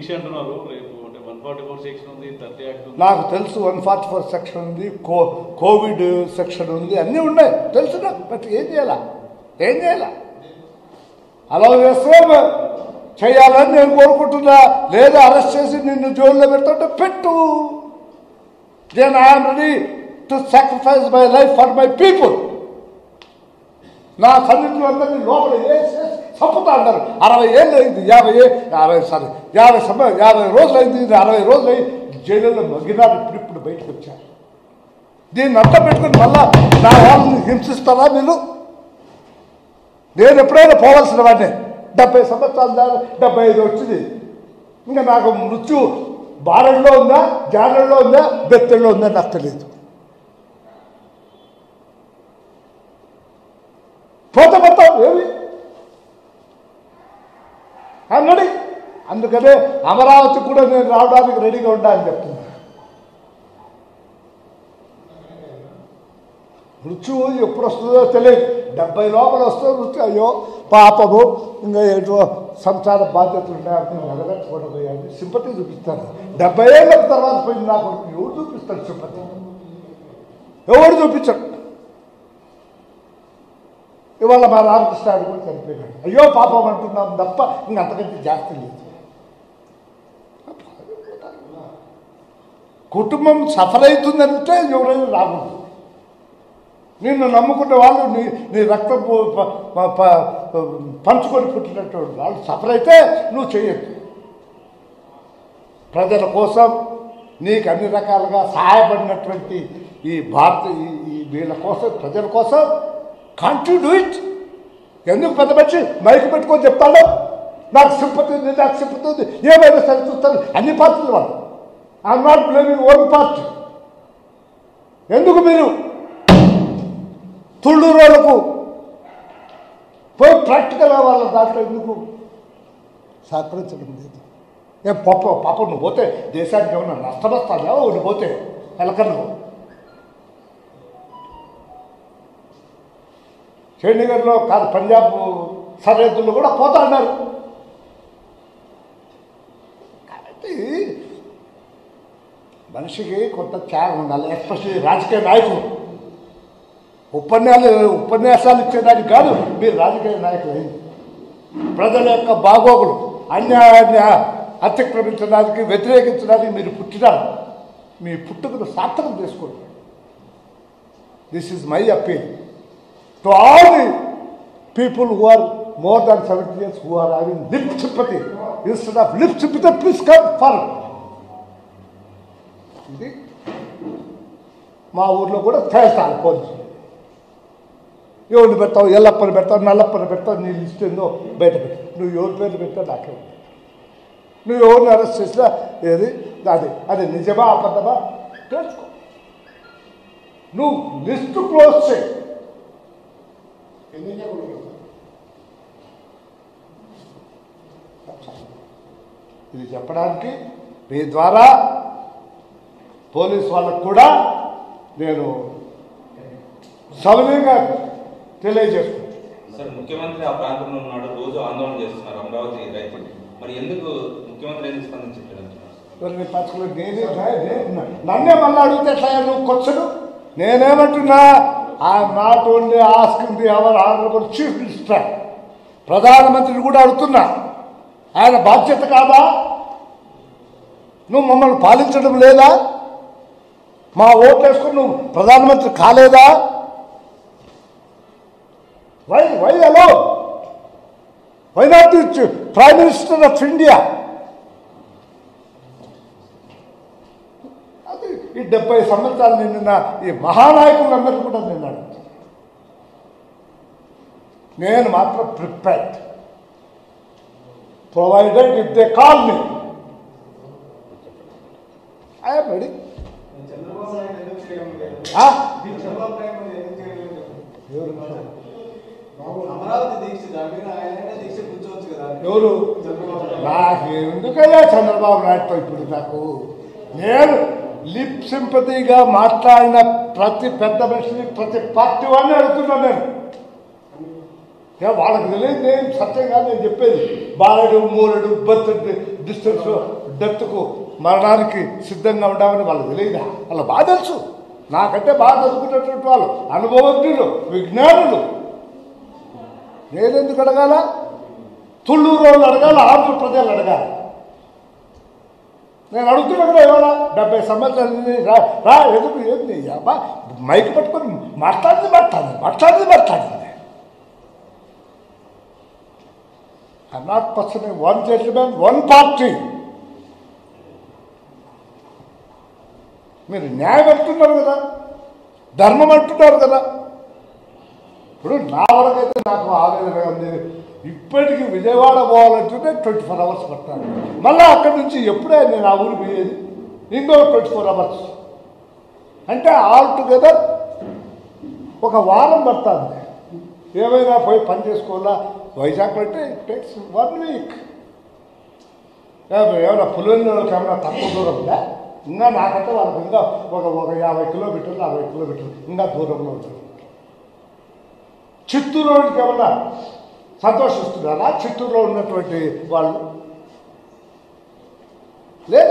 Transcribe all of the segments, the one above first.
దీక్ష అంటున్నారు రేపు అంటే వన్ ఫార్టీ ఫోర్ సెక్షన్ ఉంది థర్టీ యాక్ట్ ఉంది నాకు తెలుసు వన్ ఫార్టీ ఫోర్ సెక్షన్ ఉంది కో కోవిడ్ సెక్షన్ ఉంది అన్నీ ఉన్నాయి తెలుసు నాకు బట్ ఏం చేయాలా ఏం చేయాలా అలా చేస్తే మ- చేయాలని నేను కోరుకుంటున్నా లేదా అరెస్ట్ చేసి నిన్ను జైల్లో పెడుతుంటే పెట్టు then I'm ready to sacrifice my life for my people నా సన్నిధిలో అందరినీ లోపల వేసి చంపుతా అంటారు అరవై ఏళ్ళు అయింది యాభై ఏ అరవై సారీ యాభై సమ యాభై రోజులు అయింది ఇది అరవై రోజులు అయింది జైలులో మగ్గినారు ఇప్పుడు ఇప్పుడు బయటకు వచ్చారు దీన్ని అంతా పెట్టుకుని మళ్ళా నా వాళ్ళని హింసిస్తారా మీరు నేను ఎప్పుడైనా పోవాల్సిన వాడిని డెబ్బై సంవత్సరాల దాకా డెబ్బై ఐదు వచ్చింది ఇంకా నాకు మృత్యు బారెల్లో ఉందా జానల్లో ఉందా బెత్తెల్లో ఉందా నాకు తెలియదు పోతే మొత్తం ఏమి రెడీ అందుకనే అమరావతి కూడా నేను రావడానికి రెడీగా ఉండాలని చెప్తున్నా మృత్యువు ఎప్పుడు వస్తుందో తెలియదు డెబ్బై లోపల వస్తే మృత్యు అయ్యో పాపము ఇంకా ఏదో సంసార బాధ్యతలు ఉన్నాయని నెరవేర్చుకోవడం సింపతి చూపిస్తాను డెబ్బై ఏళ్ళ తర్వాత పోయింది నాకు ఎవరు చూపిస్తాడు సింపతి ఎవరు చూపించడు ఇవాళ మా రామకృష్ణ గారు కూడా చనిపోయినాడు అయ్యో పాపం అంటున్నాం తప్ప ఇంక అంతకంటే జాస్తి లేదు కుటుంబం సఫర్ అవుతుందంటే ఎవరైనా రాకూడదు నిన్ను నమ్ముకున్న వాళ్ళు నీ నీ రక్తం పో- ప- ప- ప- పంచుకొని పుట్టినటువంటి వాళ్ళు సఫర్ అయితే నువ్వు చేయొద్దు ప్రజల కోసం నీకు అన్ని రకాలుగా సహాయపడినటువంటి ఈ భారత ఈ- ఈ వీళ్ళ కోసం ప్రజల కోసం కాంట్ డూ ఇట్ ఎందుకు పెద్ద మనిషి మైక్ పెట్టుకొని చెప్తాడు నాకు సింపతి ఉంది నాకు సింపతి ఉంది ఏమైనా సరే చూస్తారు అన్ని పార్టీలు వాళ్ళు I'm not blaming own party ఎందుకు మీరు తుళ్ళూరులకు పోయి ప్రాక్టికల్గా వాళ్ళ దాంట్లో ఎందుకు సహకరించడం లేదు ఏ పాప పాప నువ్వు పోతే దేశానికి ఏమన్నా నష్టం వస్తుందా నువ్వు పోతే ఎలకన్ను చండీగఢ్లో కాదు పంజాబ్ సరిహద్దుల్లో కూడా పోతా అన్నారు కాబట్టి మనిషికి కొంత త్యాగం ఉండాలి ఎస్పెషల్లీ రాజకీయ నాయకులు ఉపన్యాసాలు ఉపన్యాసాలు ఇచ్చేదానికి కాదు మీరు రాజకీయ నాయకులు అయింది ప్రజల యొక్క బాగోగులు అన్యాయాన్ని అతిక్రమించడానికి వ్యతిరేకించడానికి మీరు పుట్టినారు మీ పుట్టుకను సార్థకం చేసుకోండి this is my appeal to all the people who are more than seventy years who are having lip sympathy instead of lip sympathy please come for ఇది మా ఊర్లో కూడా చేస్తాను పోలీసు ఎవరిని పెడతావు ఎల్లప్పని పెడతావు నల్లప్పని పెడతావు నీ లిస్ట్ ఏందో బయట పెట్టు నువ్వు ఎవరి పేర్లు పెడతావు నాకే ఉంది. నువ్వు ఎవరిని అరెస్ట్ చేసినా ఏది అది అది నిజమా అబద్ధమా తెలుసుకో నువ్వు లిస్టు క్లోజ్ చేయి ఇది చెప్పడానికి మీ ద్వారా పోలీస్ వాళ్ళకు కూడా నేను సవినయంగా తెలియజేస్తున్నాను సార్ ముఖ్యమంత్రి ఆ ప్రాంతంలో ఉన్నాడు రోజు ఆందోళన చేస్తున్నారు అమరావతి రైతులు మరి ఎందుకు ముఖ్యమంత్రి ఎందుకు స్పందించట్లేదు అంటున్నారు సార్? మరి నీ పచ్చుకులు నేనే నేను- నన్నే మళ్ళీ అడిగితే ఎట్లా నువ్వు కొచ్చడు నేనేమంటున్నా I'm not only asking the our honourable chief minister ప్రధానమంత్రిని కూడా అడుగుతున్నా ఆయన బాధ్యత కాదా నువ్వు మమ్మల్ని పాలించడం లేదా మా ఓట్లు వేసుకుని నువ్వు ప్రధానమంత్రి కాలేదా వై వై అలో why not prime minister of India అది ఈ డెబ్బై సంవత్సరాలు నిన్న ఈ మహానాయకులందరూ కూడా నేను అడుగుతాను నేను మాత్రం prepared provided if they call me I'm ready Chandrababu Naidu ఎందుకు చేయడం లేదు చంద్రబాబు నాయుడు ఎందుకు చేయడం లేదు అమరావతి దీక్ష దాని మీద ఆయన దీక్ష కూర్చోవచ్చు కదా ఎవరు చంద్రబాబు నాయుడు. నాకు ఎందుకయ్యా చంద్రబాబు నాయుడుతో ఇప్పుడు నాకు నేను లిప్ సింపతిగా మాట్లాడిన ప్రతి పెద్ద మనిషిని ప్రతి పార్టీ వాడిని అడుగుతున్నాను నేను ఏ వాళ్ళకి తెలియదు నేను సత్యం కాదు నేను చెప్పేది బాలడు మూలడు బర్త్ డిస్టెన్స్ డెత్కు మరణానికి సిద్ధంగా ఉండామని వాళ్ళకి తెలియదా వాళ్ళ బాగా తెలుసు నాకంటే బాగా చదువుకున్నటువంటి వాళ్ళు అనుభవజ్ఞులు విజ్ఞానులు నేనెందుకు అడగాల తుళ్ళూరు వాళ్ళు అడగాల ఆంధ్ర ప్రజలు అడగాలి నేను అడుగుతున్నా కదా ఇవాళ డెబ్బై సంవత్సరాలు ఉంది, రా రా ఎందుకు ఏంది అబ్బా మైక్ పట్టుకొని మాట్లాడింది మాట్లాడింది మాట్లాడింది మాట్లాడింది I not person one gentlemen one party మీరు న్యాయం అంటున్నారు కదా ధర్మం అంటున్నారు కదా ఇప్పుడు నా వరకైతే నాకు ఆవేదన ఉంది ఇప్పటికి విజయవాడ పోవాలంటేనే ట్వంటీ ఫోర్ అవర్స్ పట్టాను మళ్ళీ అక్కడి నుంచి ఎప్పుడే నేను ఆ ఊరు పోయేది ఇంకో ట్వంటీ ఫోర్ అవర్స్ అంటే ఆల్ టుగెదర్ ఒక వారం పడుతుంది ఏమైనా పోయి పని చేసుకోవాలా వైజాగ్ అంటే ఇట్ టేక్స్ వన్ వీక్ ఏమైనా పులివెందులకు ఏమైనా తక్కువ దూరం ఉందా ఇంకా నాకంటే వాళ్ళకి ఇంకా ఒక ఒక యాభై కిలోమీటర్లు అరవై కిలోమీటర్లు ఇంకా దూరంలో ఉంటుంది చిత్తూరు వాళ్ళకి ఏమన్నా సంతోషిస్తున్నారా చిత్తూరులో ఉన్నటువంటి వాళ్ళు లేదు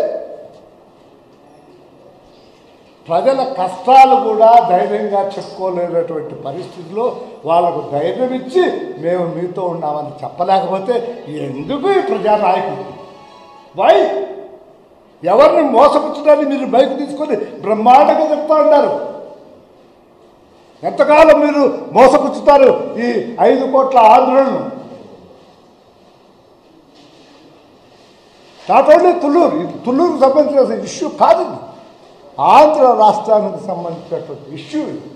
ప్రజల కష్టాలు కూడా ధైర్యంగా చెప్పుకోలేనటువంటి పరిస్థితిలో వాళ్ళకు ధైర్యం ఇచ్చి మేము మీతో ఉన్నామని చెప్పలేకపోతే ఎందుకు ఈ ప్రజానాయకులు వై ఎవరిని మోసపుచ్చడానికి మీరు బైక్ తీసుకొని బ్రహ్మాండంగా చెప్తా ఉన్నారు ఎంతకాలం మీరు మోసపుచ్చుతారు ఈ ఐదు కోట్ల ఆంధ్రులను నాట్ ఓన్లీ తుళ్ళూరు ఇది తుళ్ళూరుకు సంబంధించిన ఇష్యూ కాదు ఇది ఆంధ్ర రాష్ట్రానికి సంబంధించినటువంటి ఇష్యూ ఇది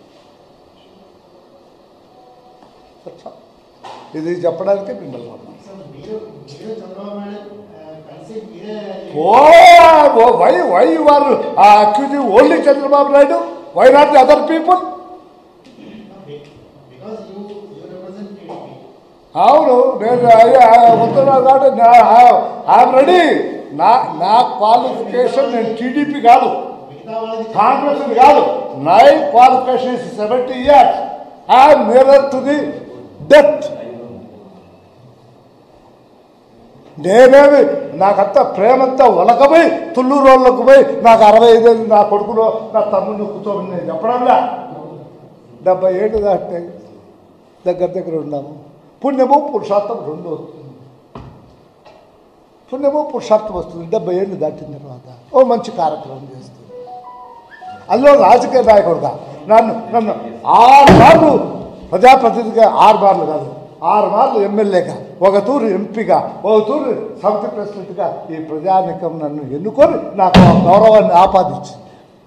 ఇది చెప్పడానికి మిమ్మల్ని రమ్మన్నాను. సార్, మీరు మీరు చంద్రబాబు నాయుడు ఆ, కలిసి మీరే ఓ వై వై వారు accusing only Chandrababu Naidu why not the other people because you you represent TDP అవును నేను వస్తున్నాను కాబట్టి ఐఎమ్ రెడీ నా నా క్వాలిఫికేషన్ నేను టీడీపీ కాదు మిగతా వాళ్ళది కాంగ్రెస్ కాదు నై qualification is seventy years I'm nearer to the death నేనేమి నాకంతా ప్రేమంతా ఒలకపోయి తుళ్ళూరు వాళ్ళకు పోయి నాకు అరవై ఐదేళ్ళు నా కొడుకులో నా తమ్ముడిని కూర్చోమని నేను చెప్పడంలా డెబ్బై ఏళ్ళు దాటినాయి దగ్గర దగ్గర ఉన్నాము పుణ్యము పురుషార్థం రెండు వస్తుంది పుణ్యము పురుషార్థం వస్తుంది డెబ్బై ఏళ్ళు దాటిన తర్వాత ఓ మంచి కార్యక్రమం చేస్తుంది అందులో రాజకీయ నాయకుడుగా నన్ను నన్ను ఆరు మార్లు ప్రజాప్రతినిధిగా ఆరు మార్లు కాదు ఆరు మార్లు ఎమ్మెల్యేగా ఒక తూరు ఎంపీగా ఒక తూరు సమితి ప్రెసిడెంట్గా ఈ ప్రజానికం నన్ను ఎన్నుకొని నాకు ఆ గౌరవాన్ని ఆపాదించింది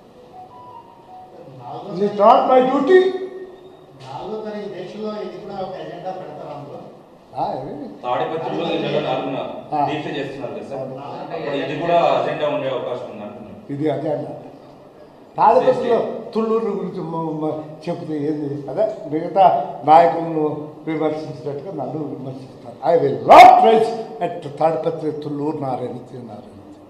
నాలుగో ఇట్ నాట్ మై డ్యూటీ నాలుగో తారీఖు దేశంలో ఇది కూడా ఒక ఎజెండా పెడతారు అందులో తాడిపత్రిలో ఈ నెల నాలుగున ఆ. దీక్ష చేస్తున్నారు కదా సార్ అప్పుడు ఇది కూడా అజెండా ఉండే అవకాశం ఉంది అంటున్నారు ఇది అదే అన్న తాడిపత్రిలో తుళ్ళూరు గురించి మ- మ- చెప్తే ఏంది అదే మిగతా నాయకులను విమర్శించినట్టుగా నన్ను విమర్శిస్తారు I will not rise at Tadipatri Thullur Narayana Narayana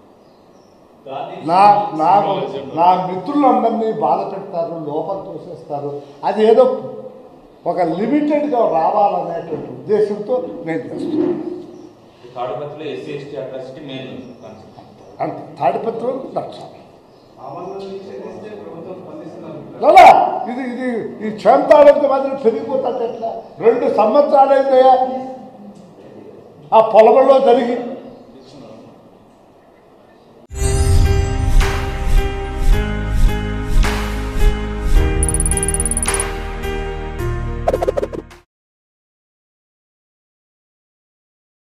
నా నాకు నా మిత్రులందరినీ బాధ పెడతారు లోపల తోసేస్తారు అది ఏదో ఒక లిమిటెడ్గా రావాలనేటువంటి ఉద్దేశంతో నేను చేస్తున్నాను తాడిపత్రిలో SC ST atrocity main concept అంత తాడిపత్రి నచ్చాలి మామూలు దీక్ష చేస్తే ప్రభుత్వం స్పందిస్తున్నారు కదా ఇది ఇది ఈ చెంతాడంత మాత్రం పెరిగిపోతుంది ఎట్లా రెండు సంవత్సరాలైందయ్యా ఆ పొలంలో జరిగి